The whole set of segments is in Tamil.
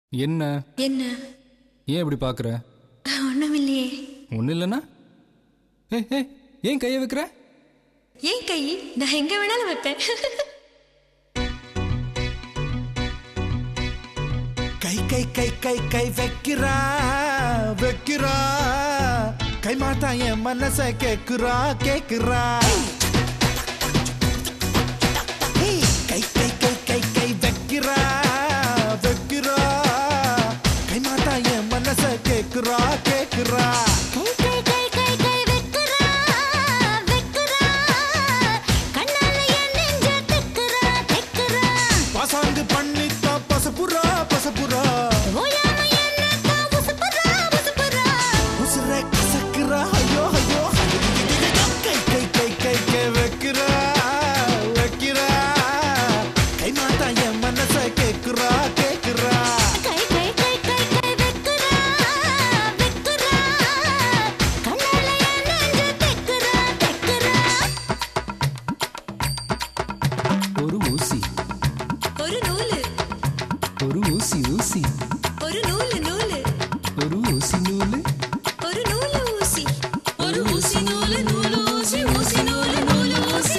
என்ன என்ன ஏன் இப்படி பார்க்குற ஒண்ணுமில்லையே ஒன்றும் இல்லைன்னா ஏ ஏ ஏன் கையை வைக்கிற ஏன் கை நான் எங்க வேணாலும் வைப்பேன் கை கை கை கை கை வைக்கிறா வைக்கிறா கை மாத்தா என் மனச கேக்குறா கேக்குறா கை கை கை கை கை வைக்கிறா வைக்கிறா கை மாத்தா என் மனச கேக்குறா கேக்குறா கை கை கை கை கை வெக்குறா வெக்குறா கண்ணால என் நெஞ்ச தெக்குறா தெக்குறா பாசாங்கு பண்ணித்தா பசப்புறா பசப்புறா ஓயாம என்னத்தா உசுப்புறா உசுப்புறா உசுர கசக்குறா ஐயோ ஐயோ கை கை கை கை கை வைக்கிறா வைக்கிறா கை மாத்தா என் மனச கேக்குறா கேக்குறா கை கை கை கை கை வெக்குறா வெக்குறா கண்ணால என் நெஞ்ச தெக்குறா தெக்குறா ஒரு ஊசி ஒரு நூலு ஒரு ஊசி ஊசி ஒரு நூலு நூலு ஒரு ஊசி நூலு ஒரு நூலு ஊசி ஒரு ஊசி நூலு நூலு ஊசி ஊசி நூலு நூலு ஊசி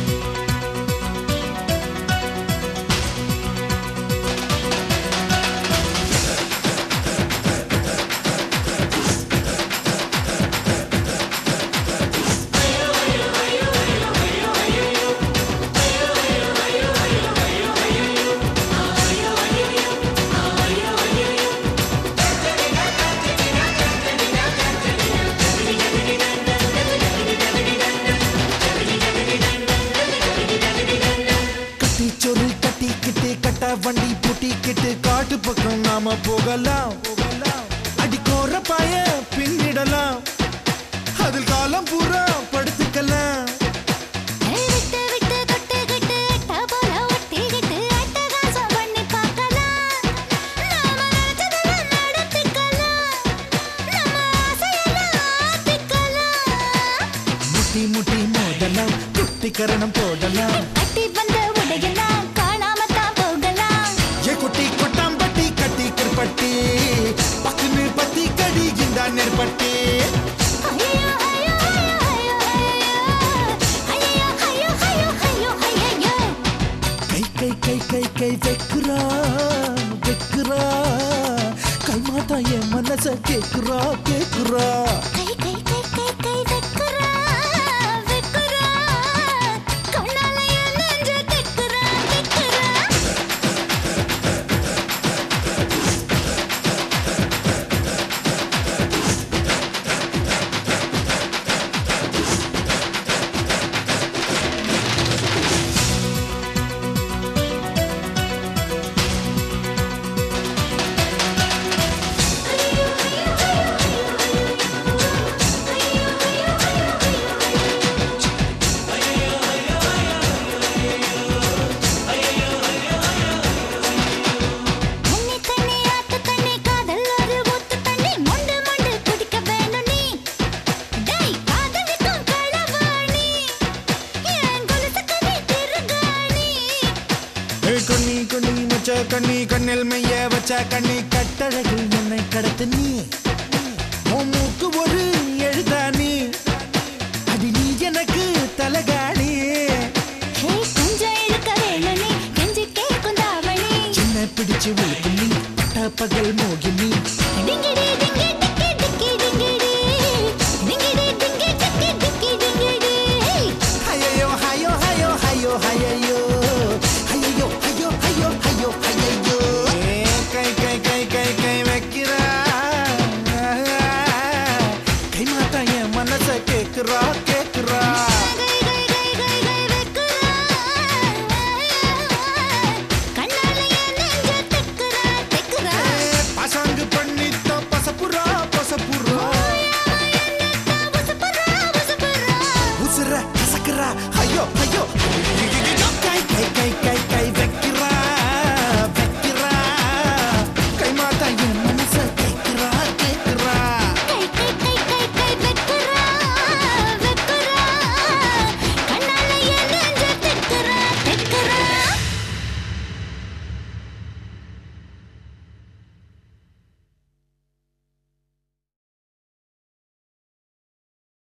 கட்டி சொரு கட்டிக்கிட்டு கட்ட வண்டி பூட்டிக்கிட்டு காட்டு பக்கம் நாம போகலாம் போகலாம் அடிக்கோர பாய பின்னிடலாம் அதில் காலம் பூரா படுத்துக்கலாம் விட்டு விட்டு தொட்டுக்கிட்டு அட்டா போல ஒட்டிக்கிட்டு அட்டகாசம் பண்ணி பார்க்கலாம் நாம நினைச்சதெல்லாம் நடத்திக்கலாம் நம்ம ஆசையெல்லாம் ஆத்திக்கலாம் முட்டி முட்டி மோதலாம் குட்டி கரணம் போடலாம் கட்டி வந்த உடையெல்லாம் காணாம தான் போகலாம் ஏ குட்டி கொட்டாம்பட்டி கட்டி கிருப்பட்டி பக்குன்னு பத்தி கடி இந்த நெற்பட்டி ஐயோ ஐயோ ஐயோ ஐயோ ஐயோ ஐயோ ஐயோ ஐயோ ஐயோ கை கை கை கை கை வைக்கிறா வைக்கிறா கை மாத்தா என் மனச கேக்குறா கேக்குறா கை கை கை கை கை வெக்குறா வெக்குறா கண்ணால என் நெஞ்ச தெக்குறா தெக்குறா தண்ணி தண்ணி ஆத்து தண்ணி காதல் ஒரு ஊத்து தண்ணி மொண்டு மொண்டு குடிக்க வேணும் நீ டேய் காதலிக்கும் களவாணி என் கொலுசுக்கு நீ திருகாணி ஏ கண்ணி கண்ணி மச்ச கண்ணி கண்ணில் மைய வச்ச கண்ணி கட்டழகில் என்னை கடத்து நீ உன் மூக்கு ஒரு எழுதானி அடி நீ எனக்கு தலகாணி ஹே கொஞ்சம் இழுக்க வேணும் நீ கெஞ்சி கேட்கும் தாவணி சின்ன பிடிச்சு விழுக்கும் நீ பட்ட பகல் மோகினி டிங்கிடி டிங்கி